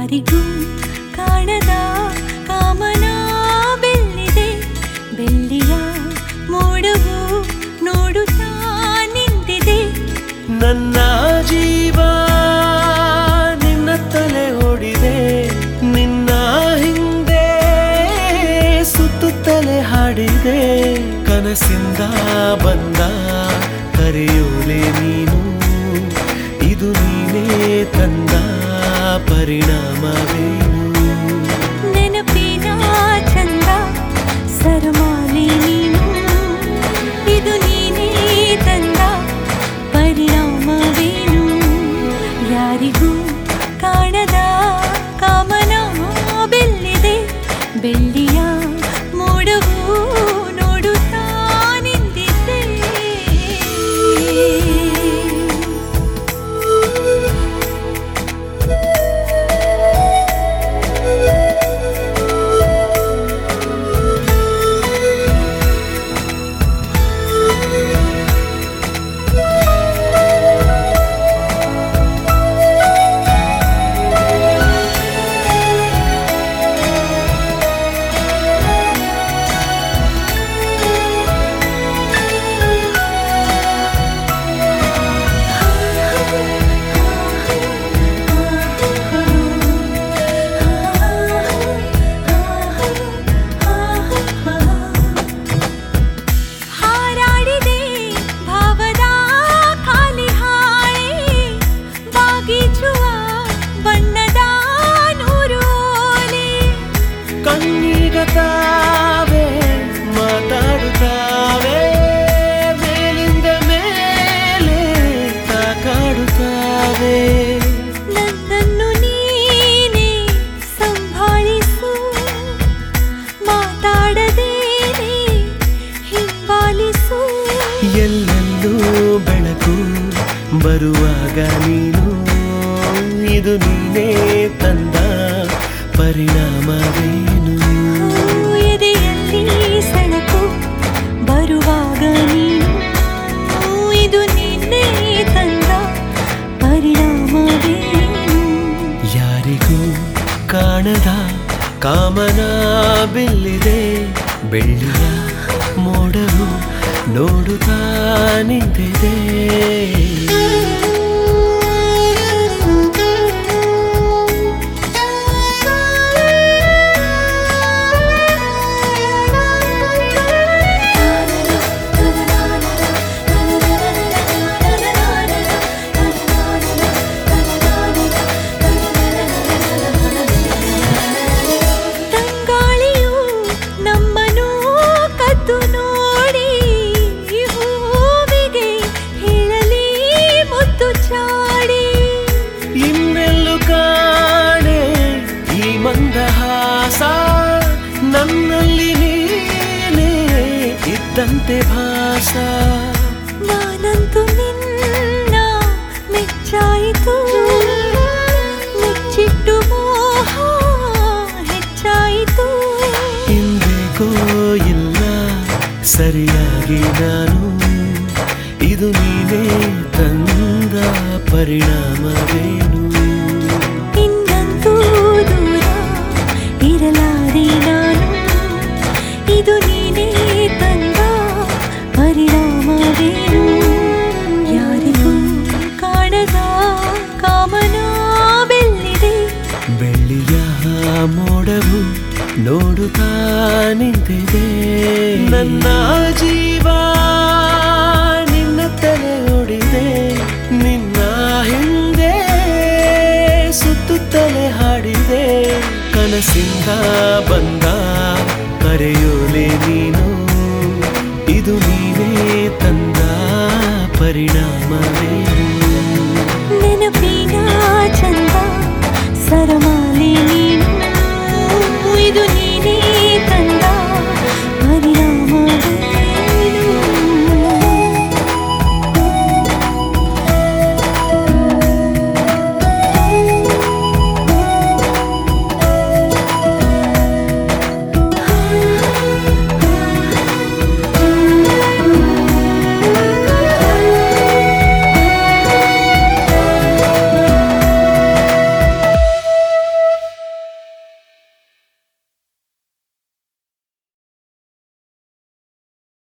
ಯಾರಿಗೂ ಕಾಣದ ಕಾಮನ ಬೆಲ್ಲಿದೆ ಬೆಳ್ಳಿಯ ಮೋಡವು ನೋಡುತ್ತಾ ನಿಂತಿದೆ ನನ್ನ ಜೀವ ನಿನ್ನ ತಲೆ ಹೊಡಿದೆ ನಿನ್ನ ಹಿಂದೆ ಸುತ್ತುತ್ತಲೆ ಹಾಡಿದೆ ಕನಸಿಂದ ಬಂದ ಕರೆಯೋಲೆ ನೀನು ಇದು ನೀನೇ ತಂದ ಪರಿಣಾಮವೇನು ನೆನಪಿನ ಚಂದ ಸರಮಾಲೆ ನೀನು ಇದು ನೀನೇ ತಂದ ಪರಿಣಾಮವೇನು ಯಾರಿಗೂ ಕಾಣದ ಕಾಮನ ಬೆಲ್ಲಿದೆ ಬೆಳ್ಳಿಯ ಮೋಡವು ನೋಡುತ್ತಾ ನಿಂತಿದ್ದೆ ಹಾರಾಡಿದೆ ಭಾವದ ಖಾಲಿ ಹಾಳೆ ಬಾಗಿಚುವ ಬಣ್ಣದ ನೂರು ಓಲೆ ಕಣ್ಣೀಗ ತಾವೇ ಮಾತಾಡುತ್ತಾವೆ ಮೇಲಿಂದ ಮೇಲೆ ತಾಕಾಡುತ್ತಾವೆ ನನ್ನನ್ನು ನೀನೇ ಸಂಭಾಳಿಸು ಮಾತಾಡದೇನೆ ಹಿಂಬಾಲಿಸು ಎಲ್ಲೆಲ್ಲೂ ಬೆಳಕು ಬರುವಾಗ ನೀನು ಇದು ನೀನೇ ತಂದ ಪರಿಣಾಮವೇನು ಎದೆಯಲ್ಲಿ ಸೆಳಕು ಬರುವಾಗ ನೀನು ಇದು ನಿನ್ನೆ ತಂದ ಪರಿಣಾಮವೇನು ಯಾರಿಗೂ ಕಾಣದ ಕಾಮನ ಬಿಲ್ಲಿದೆ ಬೆಳ್ಳಿಯ ಮೋಡವು ನೋಡುತ್ತಾ ನಿಂತಿದೆ ತಂಗಾಳಿಯು ನಮ್ಮನು ಕದ್ದು ನೋಡಿ ಹೂವಿಗೆ ಹೇಳಲಿ ಮುದ್ದು ಚಾಡಿ ಇನ್ನೆಲ್ಲು ಕಾಣೆ ಈ ಮಂದಹಾಸ ನನ್ನಲ್ಲಿ ನೀನೇ ಇದ್ದಂತೆ ಭಾಸ ನಾನಂತೂ ನಿನ್ನ ಮೆಚ್ಚಾಯಿತು ಮುಚ್ಚಿಟ್ಟು ಮೋಹ ಹೆಚ್ಚಾಯಿತು ಹಿಂದೆಗೋ ಇಲ್ಲ ಸರಿಯಾಗಿ ನಾನು ಇದು ನೀನೇ ತಂದ ಪರಿಣಾಮವೇನು ಇನ್ನಂತೂ ದೂರ ಇರಲಾರೆ ನಾನು ಇದು ನೀನೇ ತಂದ ಪರಿಣಾಮವೇನು ಯಾರಿಗೂ ಕಾಣದ ಕಾಮನ ಬೆಲ್ಲಿದೆ ಬೆಳ್ಳಿಯ ಮೋಡವು ನೋಡುತ್ತಾ ನಿಂತಿದೆ ನನ್ನ ಜೀವ ನಿನ್ನ ತಲೆ ಹೊಡಿದೆ ನಿನ್ನ ಹಿಂದೆ ಸುತ್ತುತ್ತಲೆ ಹಾಡಿದೆ ಕನಸಿಂದ ಬಂದ ಕರೆಯೋಲೆ ನೀನು ಇದು ನೀನೇ ತಂದ ಪರಿಣಾಮವೇ